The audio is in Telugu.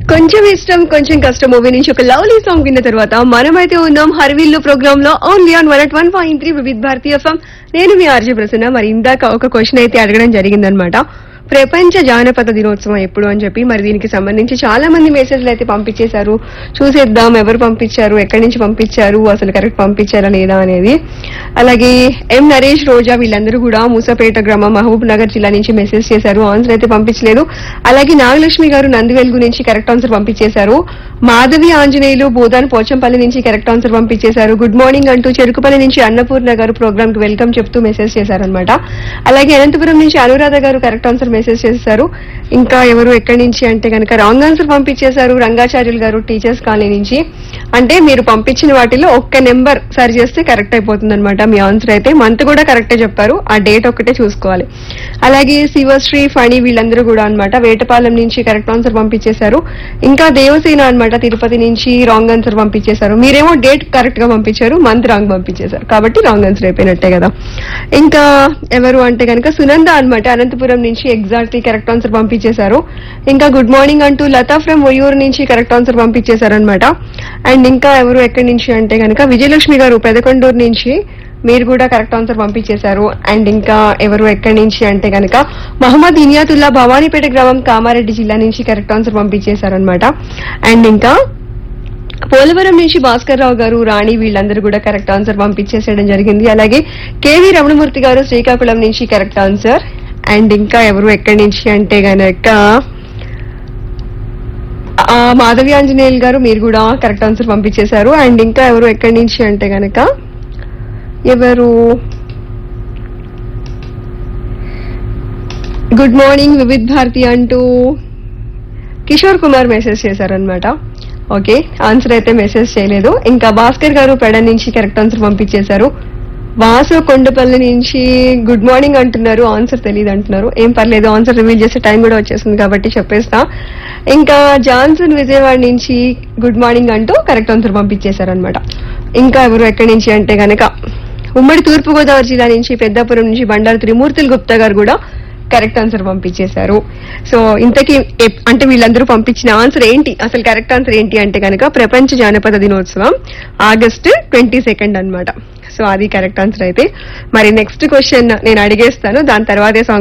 కొంచెం ఇష్టం కొంచెం కష్టం మూవీ నుంచి ఒక లవ్లీ సాంగ్ విన్న తర్వాత మనమైతే ఉన్నాం హర్విల్లు ప్రోగ్రామ్ లో only on one one point three Vividh భారతీయ ఎఫ్ఎం నేను మీ ఆర్జే ప్రసన్న మరి ఇందాక ఒక క్వశ్చన్ అయితే అడగడం జరిగిందనమాట ప్రపంచ జానపద దినోత్సవం ఎప్పుడు అని చెప్పి మరి దీనికి సంబంధించి చాలా మంది మెసేజ్లు అయితే పంపించేశారు చూసేద్దాం ఎవరు పంపించారు ఎక్కడి నుంచి పంపించారు అసలు కరెక్ట్ పంపించారా లేదా అనేది అలాగే ఎం నరేష్ రోజా వీళ్ళందరూ కూడా మూసపేట గ్రామం మహబూబ్ నగర్ జిల్లా నుంచి మెసేజ్ చేశారు ఆన్సర్ అయితే పంపించలేదు అలాగే నాగలక్ష్మి గారు నందివెలుగు నుంచి కరెక్ట్ ఆన్సర్ పంపించేశారు మాధవి ఆంజనేయులు బోధాన్ పోచంపల్లి నుంచి కరెక్ట్ ఆన్సర్ పంపించేశారు గుడ్ మార్నింగ్ అంటూ చెరుకుపల్లి నుంచి అన్నపూర్ణ గారు ప్రోగ్రామ్ కి వెల్కమ్ చెప్తూ మెసేజ్ చేశారనమాట అలాగే అనంతపురం నుంచి అనురాధ గారు కరెక్ట్ ఆన్సర్ మెసేజ్ చేశారు ఇంకా ఎవరు ఎక్కడి నుంచి అంటే కనుక రాంగ్ ఆన్సర్ పంపించేశారు రంగాచార్యులు గారు టీచర్స్ కాలనీ నుంచి అంటే మీరు పంపించిన వాటిలో ఒక్క నెంబర్ సరి చేస్తే కరెక్ట్ అయిపోతుంది అనమాట మీ ఆన్సర్ అయితే మంత్ కూడా కరెక్టే చెప్పారు ఆ డేట్ ఒక్కటే చూసుకోవాలి అలాగే శివశ్రీ ఫణి వీళ్ళందరూ కూడా అన్నమాట వేటపాలెం నుంచి కరెక్ట్ ఆన్సర్ పంపించేశారు ఇంకా దేవసేన అన్నమాట తిరుపతి నుంచి రాంగ్ ఆన్సర్ పంపించేశారు మీరేమో డేట్ కరెక్ట్ గా పంపించారు మంత్ రాంగ్ పంపించేశారు కాబట్టి రాంగ్ ఆన్సర్ అయిపోయినట్టే కదా ఇంకా ఎవరు అంటే కనుక సునంద అన్నమాట అనంతపురం నుంచి ఎగ్జాక్ట్లీ కరెక్ట్ ఆన్సర్ పంపించేశారు ఇంకా గుడ్ మార్నింగ్ అంటూ లతా ఫ్రమ్ ఒయూరు నుంచి కరెక్ట్ ఆన్సర్ పంపించేశారు అనమాట అండ్ ఇంకా ఎవరు ఎక్కడి నుంచి అంటే కనుక విజయలక్ష్మి గారు పెదకొండూరు నుంచి మీరు కూడా కరెక్ట్ ఆన్సర్ పంపించేశారు అండ్ ఇంకా ఎవరు ఎక్కడి నుంచి అంటే కనుక మహమ్మద్ ఇనియాతుల్లా భవానీపేట గ్రామం కామారెడ్డి జిల్లా నుంచి కరెక్ట్ ఆన్సర్ పంపించేశారు అనమాట అండ్ ఇంకా పోలవరం నుంచి భాస్కర్ రావు గారు రాణి వీళ్ళందరూ కూడా కరెక్ట్ ఆన్సర్ పంపించేసేయడం జరిగింది అలాగే కేవీ రమణమూర్తి గారు శ్రీకాకుళం నుంచి కరెక్ట్ ఆన్సర్ అండ్ ఇంకా ఎవరు ఎక్కడి నుంచి అంటే గనక ఆ, మాధవి ఆంజనేయులు గారు మీరు కూడా కరెక్ట్ ఆన్సర్ పంపించేశారు అండ్ ఇంకా ఎవరు ఎక్కడి నుంచి అంటే గనక ఎవరు గుడ్ మార్నింగ్ వివిధ్ భారతి అంటూ కిషోర్ కుమార్ మెసేజ్ చేశారనమాట ఓకే ఆన్సర్ అయితే మెసేజ్ చేయలేదు ఇంకా భాస్కర్ గారు పెడ నుంచి కరెక్ట్ ఆన్సర్ పంపించేశారు వాసు కొండపల్లి నుంచి గుడ్ మార్నింగ్ అంటున్నారు ఆన్సర్ తెలియదు అంటున్నారు ఏం పర్లేదు ఆన్సర్ రివీల్ చేసే టైం కూడా వచ్చేసింది కాబట్టి చెప్పేస్తా ఇంకా జాన్సన్ విజయవాడ నుంచి గుడ్ మార్నింగ్ అంటూ కరెక్ట్ ఆన్సర్ పంపించేశారనమాట ఇంకా ఎవరు ఎక్కడి నుంచి అంటే గనక ఉమ్మడి తూర్పుగోదావరి జిల్లా నుంచి పెద్దాపురం నుంచి బండారు త్రిమూర్తులు గుప్తా గారు కూడా కరెక్ట్ ఆన్సర్ పంపించేశారు సో ఇంతకీ ఎప్- అంటే వీళ్ళందరూ పంపించిన ఆన్సర్ ఏంటి అసలు కరెక్ట్ ఆన్సర్ ఏంటి అంటే కనుక ప్రపంచ జానపద దినోత్సవం ఆగస్ట్ ట్వంటీ సెకండ్ అనమాట సో అది కరెక్ట్ ఆన్సర్ అయితే మరి నెక్స్ట్ క్వశ్చన్ నేను అడిగేస్తాను దాని తర్వాతే సాంగ్